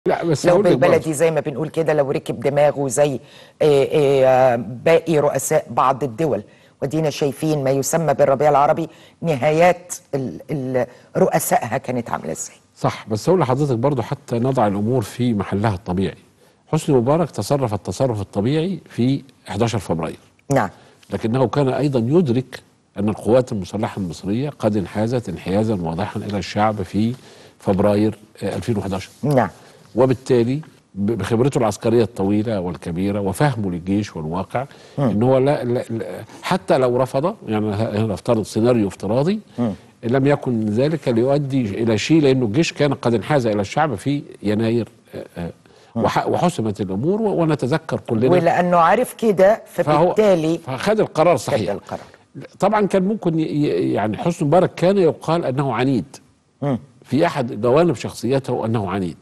لا بس لو هقول لك بالبلدي برضه. زي ما بنقول كده لو ركب دماغه زي آه، آه، باقي رؤساء بعض الدول ودينا شايفين ما يسمى بالربيع العربي نهايات ال- ال- رؤسائها كانت عامله ازاي صح بس اقول لحضرتك برضه حتى نضع الامور في محلها الطبيعي حسني مبارك تصرف التصرف الطبيعي في 11 فبراير نعم لكنه كان ايضا يدرك ان القوات المسلحه المصريه قد انحازت انحيازا واضحا الى الشعب في فبراير آه، 2011 نعم وبالتالي ب- بخبرته العسكريه الطويله والكبيره وفهمه للجيش والواقع ان هو لا, لا, لا حتى لو رفض يعني ه- هنا نفترض سيناريو افتراضي لم يكن ذلك ليؤدي الى شيء لانه الجيش كان قد انحاز الى الشعب في يناير آه، آه، وح- وحسمت الامور و- ونتذكر كلنا ولانه عارف كده فهو فبالتالي فخد القرار خد صحيح القرار طبعا كان ممكن ي- ي- يعني حسني مبارك كان يقال انه عنيد مم. في احد جوانب شخصيته انه عنيد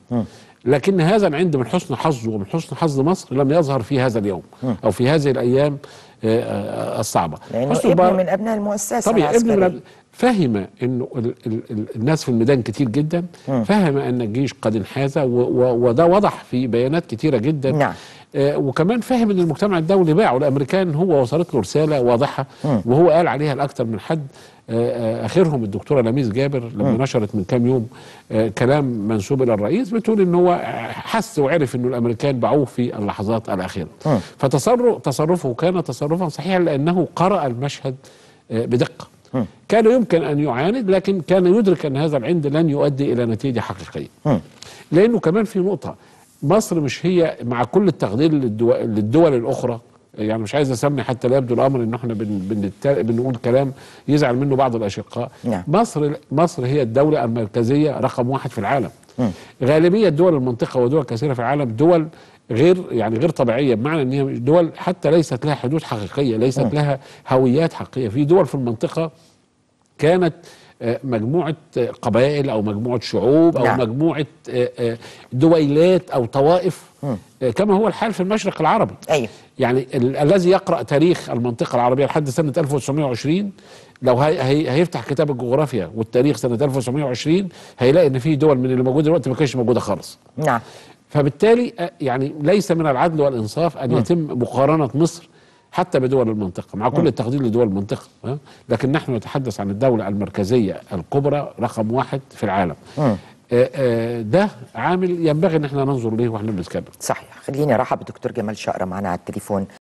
لكن هذا العند من حسن حظه ومن حسن حظ مصر لم يظهر في هذا اليوم او في هذه الايام آه، آه، الصعبه لانه حسني ابن مبارك- من ابناء المؤسسه طبيعي ابن العسكريه من فهم انه ال ال ال الناس في الميدان كتير جدا فهم ان الجيش قد انحاز و- و- وده وضح في بيانات كتيره جدا نعم. آه وكمان فهم ان المجتمع الدولي باعه الامريكان هو وصلت له رساله واضحه وهو قال عليها لاكثر من حد آه آه اخرهم الدكتوره لميس جابر لما نشرت من كام يوم آه كلام منسوب الى الرئيس بتقول ان هو حس وعرف انه الامريكان باعوه في اللحظات الاخيره فتصرف تصرفه كان تصرفا صحيحا لانه قرا المشهد آه بدقه كان يمكن ان يعاند لكن كان يدرك ان هذا العند لن يؤدي الى نتيجه حقيقيه لانه كمان في نقطه مصر مش هي مع كل التقدير للدول, للدول الاخرى يعني مش عايز اسمي حتى لا يبدو الامر ان احنا بن بنت- بنقول كلام يزعل منه بعض الاشقاء نعم. مصر مصر هي الدوله المركزيه رقم واحد في العالم غالبيه دول المنطقه ودول كثيره في العالم دول غير يعني غير طبيعيه بمعنى ان هي دول حتى ليست لها حدود حقيقيه ليست لها هويات حقيقيه في دول في المنطقه كانت آه، مجموعة آه، قبائل أو مجموعة شعوب أو نعم. مجموعة آه، آه، دويلات أو طوائف آه، كما هو الحال في المشرق العربي ايوه يعني ال- الذي يقرأ تاريخ المنطقة العربية لحد سنة 1920 لو هي هي هيفتح كتاب الجغرافيا والتاريخ سنة 1920 هيلاقي إن في دول من اللي موجودة دلوقتي ما كانتش موجودة خالص نعم فبالتالي آه، يعني ليس من العدل والانصاف ان يتم مقارنه مصر حتى بدول المنطقه مع كل التقدير لدول المنطقه ها؟ لكن نحن نتحدث عن الدوله المركزيه الكبرى رقم واحد في العالم آه، آه، ده عامل ينبغي ان احنا ننظر اليه واحنا بنتكلم صحيح خليني ارحب بالدكتور جمال شقره معنا على التليفون